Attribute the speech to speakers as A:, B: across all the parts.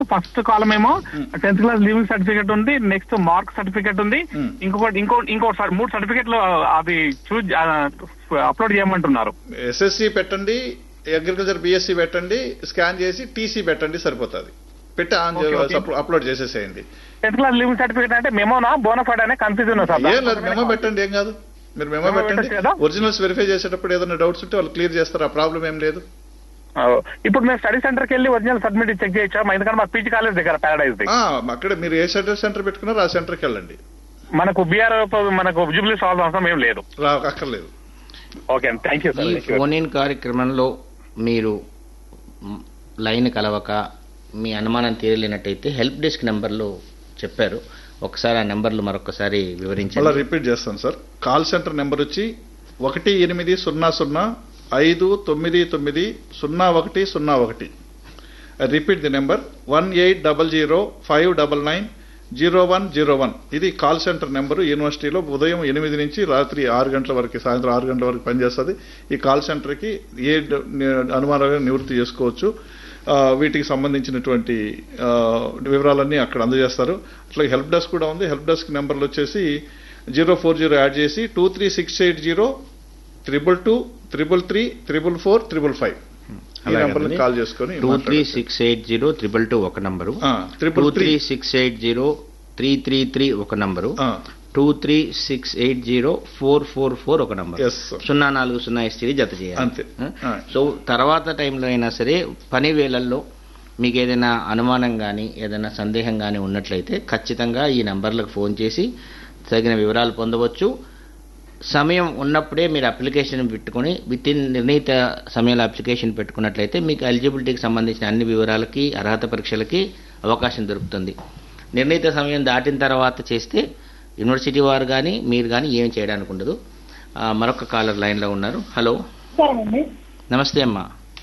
A: First కాలం ఏమో tenth class leaving certificate ఉంది నెక్స్ట్ మార్క్ సర్టిఫికేట్ ఉంది
B: Hmm.
A: ఇంకొకటి ఇంకో ఇంకో మూడు సర్టిఫికేట్లు అది చూజ్ అప్లోడ్ చేయమంటున్నారు
B: ఎస్ఎస్సి పెట్టండి అగ్రికల్చర్ బిఎస్సి పెట్టండి స్కాన్ చేసి టీసీ పెట్టండి సరిపోతుంది పెట్టి ఆన్
A: Okay, okay.
B: అప్లోడ్ చేసేసేయండి
A: టెన్త్ క్లాస్ లీవింగ్ సర్టిఫికేట్ అంటే మెమోనా బోనఫైడ్ అనే కన్ఫ్యూజన్ సార్
B: ఏం లేదు మెమో పెట్టండి ఏం కాదు మీరు మెమో
A: Memo
B: పెట్టండి
A: పెట్టొచ్చు కదా?
B: ఒరిజినల్స్ వెరిఫై చేసేటప్పుడు ఏదైనా డౌట్స్ ఉంటే వాళ్ళు క్లియర్ చేస్తారు ఆ ప్రాబ్లం ఏం లేదు
A: ఆ, ఇప్పుడు మేము స్టడీ సెంటర్కి వెళ్ళి ఒరిజినల్ సబ్మిట్ చెక్ చేయొచ్చా మా- ఎందుకంటే మా పీజీ కాలేజ్ దగ్గర పారాడైజ్
B: ఆ, అక్కడ మీరు ఏ సెంటర్ సెంటర్ పెట్టుకున్నారో ఆ సెంటర్కి వెళ్ళండి
A: మనకు బీఆర్ మనకు జూబ్లీ సాల్వ్ అవసరం ఏం లేదు
B: రా అక్కర్లేదు
A: ఓకే అండి థ్యాంక్ యూ
C: ఈ
A: సార్
C: ఫోన్ ఇన్ కార్యక్రమంలో మీరు మ్, లైన్ కలవక మీ అనుమానం తీరలేనట్టయితే హెల్ప్ డెస్క్ నెంబర్లో చెప్పారు ఒకసారి ఆ నెంబర్లు మరొకసారి
B: మళ్ళీ
C: వివరించండి
B: రిపీట్ చేస్తాను సార్ కాల్ సెంటర్ నెంబర్ వచ్చి ఒకటి ఎనిమిది సున్నా సున్నా ఐదు తొమ్మిది తొమ్మిది సున్నా ఒకటి సున్నా ఒకటి repeat the number one eight double zero five double nine zero one zero one ఇది కాల్ సెంటర్ నెంబరు యూనివర్సిటీలో ఉదయం ఎనిమిది నుంచి రాత్రి ఆరు గంటల వరకు సాయంత్రం ఆరు గంటల వరకు పనిచేస్తుంది ఈ కాల్ సెంటర్కి ఏ డ- ని- అనుమానాలను నివృత్తి చేసుకోవచ్చు ఆ, వీటికి సంబంధించినటువంటి ఆ, వివరాలన్నీ అక్కడ అందజేస్తారు అట్లాగే హెల్ప్ డెస్క్ కూడా ఉంది హెల్ప్ డెస్క్ నెంబర్లు వచ్చేసి జీరో ఫోర్ జీరో యాడ్ చేసి two three six eight zero triple two triple three triple four triple five ఈ నెంబర్ని కాల్ చేసుకొని
C: two three six eight zero triple two ఒక number two
B: triple
C: three
B: three
C: six eight zero three three three ఒక number two three six eight zero four four four ఒక number
B: yes sir
C: సున్నా నాలుగు సున్నా STD జత చేయాలి
B: అంతే ఆ.
C: సో తర్వాత టైంలో అయినా సరే పని వేళల్లో మీకు ఏదైనా అనుమానం కానీ ఏదైనా సందేహం కానీ ఉన్నట్లయితే ఖచ్చితంగా ఈ నంబర్లకు ఫోన్ చేసి తగిన వివరాలు పొందవచ్చు సమయం ఉన్నప్పుడే మీరు అప్లికేషన్ పెట్టుకొని విత్ ఇన్ నిర్ణీత సమయంలో అప్లికేషన్ పెట్టుకున్నట్లయితే మీకు ఎలిజిబిలిటీకి సంబంధించిన అన్ని వివరాలకి అర్హత పరీక్షలకి అవకాశం దొరుకుతుంది నిర్ణీత సమయం దాటిన తర్వాత చేస్తే యూనివర్సిటీ వారు కానీ మీరు కానీ ఏం చేయడానికి ఉండదు ఆ, మరొక కాలర్ లైన్లో ఉన్నారు హలో
D: సార్ అండి
C: నమస్తే అమ్మా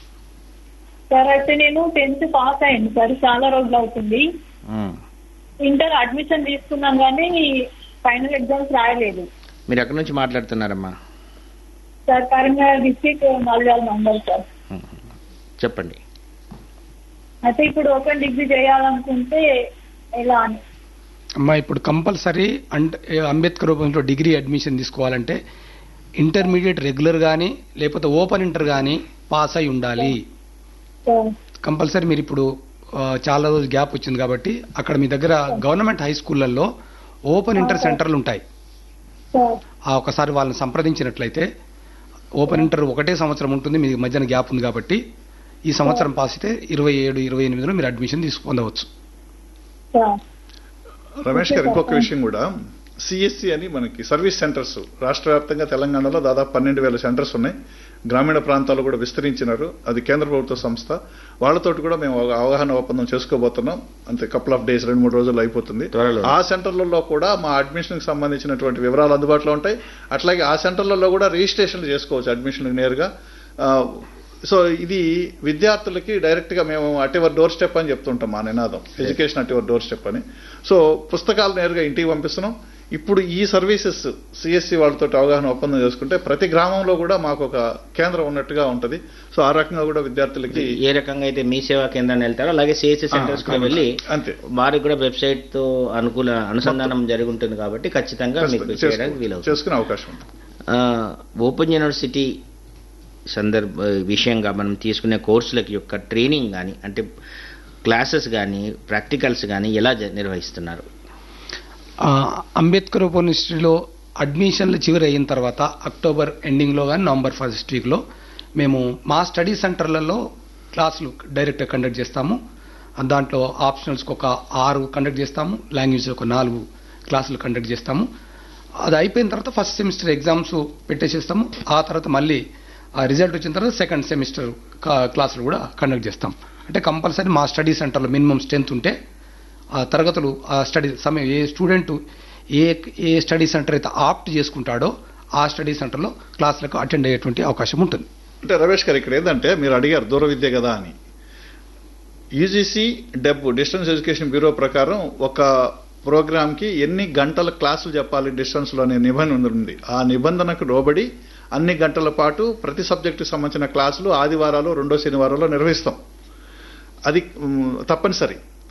D: సార్ అయితే నేను టెన్త్ పాస్ అయ్యింది సార్ చాలా రోజులు అవుతుంది
C: ఉమ్.
D: ఇంటర్ అడ్మిషన్ తీసుకున్నాను కానీ ఫైనల్ ఎగ్జామ్స్ రాయలేదు
C: మీరు ఎక్కడి నుంచి మాట్లాడుతున్నారమ్మా
D: sir Karimnagar district Nalyala mandal sir
C: ఉమ్. చెప్పండి
D: అయితే ఇప్పుడు ఓపెన్ డిగ్రీ చేయాలనుకుంటే ఎలా అని
E: అమ్మా ఇప్పుడు కంపల్సరీ అంటే అంబేద్కర్ రూపంలో డిగ్రీ అడ్మిషన్ తీసుకోవాలంటే ఇంటర్మీడియట్ రెగ్యులర్ కానీ లేకపోతే ఓపెన్ ఇంటర్ కానీ పాస్ అయి ఉండాలి
D: సార్
E: కంపల్సరీ మీరు ఇప్పుడు ఆ, చాలా రోజులు గ్యాప్ వచ్చింది కాబట్టి అక్కడ మీ దగ్గర గవర్నమెంట్ హై స్కూళ్ళల్లో ఓపెన్ ఇంటర్ సెంటర్లు ఉంటాయి
D: సార్
E: ఆ ఒకసారి వాళ్ళని సంప్రదించినట్లయితే ఓపెన్ ఇంటర్ ఒకటే సంవత్సరం ఉంటుంది మీ మధ్యన గ్యాప్ ఉంది కాబట్టి ఈ సంవత్సరం పాస్ అయితే ఇరవై ఏడు ఇరవై ఎనిమిదిలో మీరు అడ్మిషన్ తీసుకు పొందవచ్చు
D: సార్
B: రమేష్ గారు ఇంకొక విషయం కూడా సిఎస్సి అని మనకి సర్వీస్ సెంటర్స్ రాష్ట్ర వ్యాప్తంగా తెలంగాణలో దాదాపు పన్నెండు వేల సెంటర్స్ ఉన్నాయి గ్రామీణ ప్రాంతాలు కూడా విస్తరించినారు అది కేంద్ర ప్రభుత్వ సంస్థ వాళ్ళతోటి కూడా మేము ఒక అవగాహన ఒప్పందం చేసుకోబోతున్నాం అంతే కపుల్ ఆఫ్ డేస్ రెండు మూడు రోజులు అయిపోతుంది
C: త్వరలో.
B: ఆ సెంటర్లలో కూడా మా అడ్మిషన్ కి సంబంధించినటువంటి వివరాలు అందుబాటులో ఉంటాయి అట్లాగే ఆ సెంటర్లలో కూడా రిజిస్ట్రేషన్ చేసుకోవచ్చు అడ్మిషన్ నేరుగా ఆ, సో ఇది విద్యార్థులకి డైరెక్ట్ గా మేము అట్ యువర్ డోర్ స్టెప్ అని చెప్తుంటాం మా నినాదం education at your doorstep అని సో పుస్తకాలు నేరుగా ఇంటికి పంపిస్తున్నాం ఇప్పుడు ఈ సర్వీసెస్ సిఎస్సి వాళ్ళతో అవగాహన ఒప్పందం చేసుకుంటే ప్రతి గ్రామంలో కూడా మాకు ఒక కేంద్రం ఉన్నట్టుగా ఉంటది సో ఆ రకంగా కూడా విద్యార్థులకి
C: ఏ రకంగా అయితే మీ సేవా కేంద్రాన్ని వెళ్తారో అలాగే సిఎస్సి సెంటర్స్ కూడా వెళ్ళి
B: అంతే
C: వారికి కూడా వెబ్సైట్ తో అనుకూల అనుసంధానం జరిగి ఉంటుంది కాబట్టి ఖచ్చితంగా మీకు చేయడానికి
B: చేసుకో-
C: వీలవుతుంది
B: చేసుకునే అవకాశం ఉంది
C: ఆ, ఓపెన్ యూనివర్సిటీ సందర్భ విషయంగా మనం తీసుకునే కోర్సులకి యొక్క ట్రైనింగ్ కానీ అంటే క్లాసెస్ కానీ ప్రాక్టికల్స్ కానీ ఎలా జ- నిర్వహిస్తున్నారు
E: ఆ, అంబేద్కర్ ఓపెన్ యూనివర్సిటీలో అడ్మిషన్లు చివరి అయిన తర్వాత అక్టోబర్ ఎండింగ్లో కానీ నవంబర్ ఫస్ట్ వీక్లో మేము మా స్టడీ సెంటర్లలో క్లాసులు డైరెక్ట్గా కండక్ట్ చేస్తాము ఆ, దాంట్లో ఆప్షనల్స్కి ఒక ఆరు కండక్ట్ చేస్తాము లాంగ్వేజ్ ఒక నాలుగు క్లాసులు కండక్ట్ చేస్తాము అది అయిపోయిన తర్వాత ఫస్ట్ సెమిస్టర్ ఎగ్జామ్స్ పెట్టేసేస్తాము ఆ తర్వాత మళ్ళీ ఆ రిజల్ట్ వచ్చిన తర్వాత సెకండ్ సెమిస్టర్ క్లాసులు కూడా కండక్ట్ చేస్తాం అంటే కంపల్సరీ మా స్టడీ సెంటర్లో మినిమం స్ట్రెంత్ ఉంటే ఆ తరగతులు ఆ స్టడీ సమయం ఏ స్టూడెంట్ ఏ ఏ స్టడీ సెంటర్ అయితే ఆప్ట్ చేసుకుంటాడో ఆ స్టడీ సెంటర్లో క్లాసులకు అటెండ్ అయ్యేటువంటి అవకాశం ఉంటుంది
B: అంటే రమేష్ గారు ఇక్కడ ఏంటంటే మీరు అడిగారు దూర విద్య కదా అని UGC DEB distance education bureau ప్రకారం ఒక ప్రోగ్రామ్ కి ఎన్ని గంటల క్లాసులు చెప్పాలి డిస్టెన్స్ లో అనే నిబంధన ఉంది ఆ నిబంధనకు లోబడి అన్ని గంటల పాటు ప్రతి సబ్జెక్టు సంబంధించిన క్లాసులు ఆదివారాలు రెండో శనివారాల్లో నిర్వహిస్తాం అది మ్, తప్పనిసరి